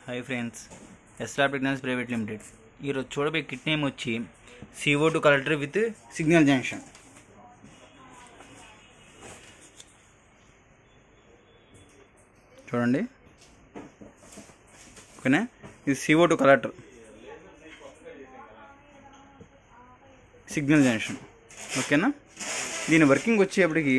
hi friends SR technology private limited ఈరోజు చూడబోయే kit name వచ్చి CO two collector with signal junction చూడండి ఓకేనా ఇది CO two collector signal junction ఓకేనా దీని వర్కింగ్ వచ్చేప్పటికి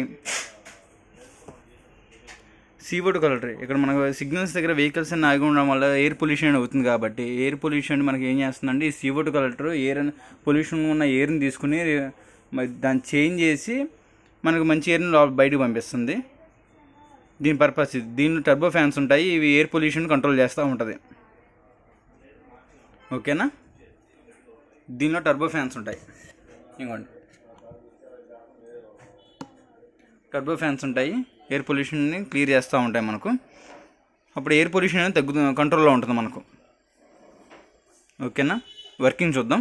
సీబోర్డ్ కలెక్టర్ ఇక్కడ మనకు సిగ్నల్స్ దగ్గర వెహికల్స్ అన్ని ఆగి ఉండడం వల్ల ఎయిర్ పొల్యూషన్ అవుతుంది కాబట్టి ఎయిర్ పొల్యూషన్ మనకి ఏం చేస్తుందంటే ఈ సీబోర్డ్ కలెక్టర్ ఎయిర్ పొల్యూషన్ ఉన్న ఎయిర్ని తీసుకుని మరి దాన్ని చేంజ్ చేసి మనకు మంచి ఎయిర్ని లోపల బయటకు పంపిస్తుంది దీని పర్పస్ ఇది దీనిలో టర్బో ఫ్యాన్స్ ఉంటాయి ఇవి ఎయిర్ పొల్యూషన్ కంట్రోల్ చేస్తూ ఉంటుంది ఓకేనా దీనిలో టర్బో ఫ్యాన్స్ ఉంటాయి ఇంకోండి టర్బో ఫ్యాన్స్ ఉంటాయి ఎయిర్ పొల్యూషన్ని క్లియర్ చేస్తూ ఉంటాయి మనకు అప్పుడు ఎయిర్ పొల్యూషన్ అనేది తగ్గు కంట్రోల్లో ఉంటుంది మనకు ఓకేనా వర్కింగ్ చూద్దాం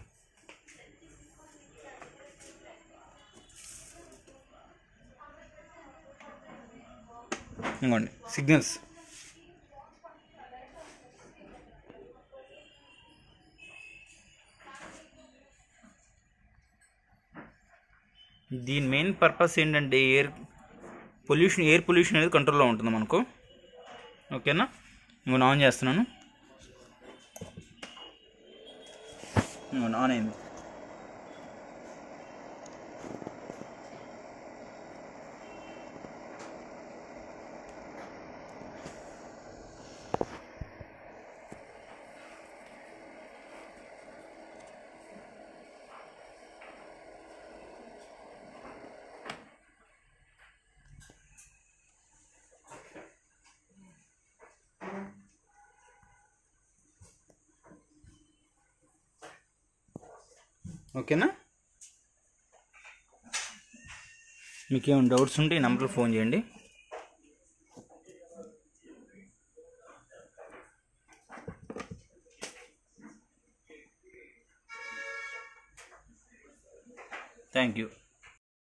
ఇంకోండి సిగ్నల్స్ దీని మెయిన్ పర్పస్ ఏంటంటే ఎయిర్ పొల్యూషన్ ఎయిర్ పొల్యూషన్ అనేది కంట్రోల్లో ఉంటుంది మనకు ఓకేనా ఇంకో ఆన్ చేస్తున్నాను ఇంకో ఆన్ అయింది ఓకేనా మీకు ఏమైనా డౌట్స్ ఉంటే ఈ నెంబర్కి ఫోన్ చేయండి థ్యాంక్ యూ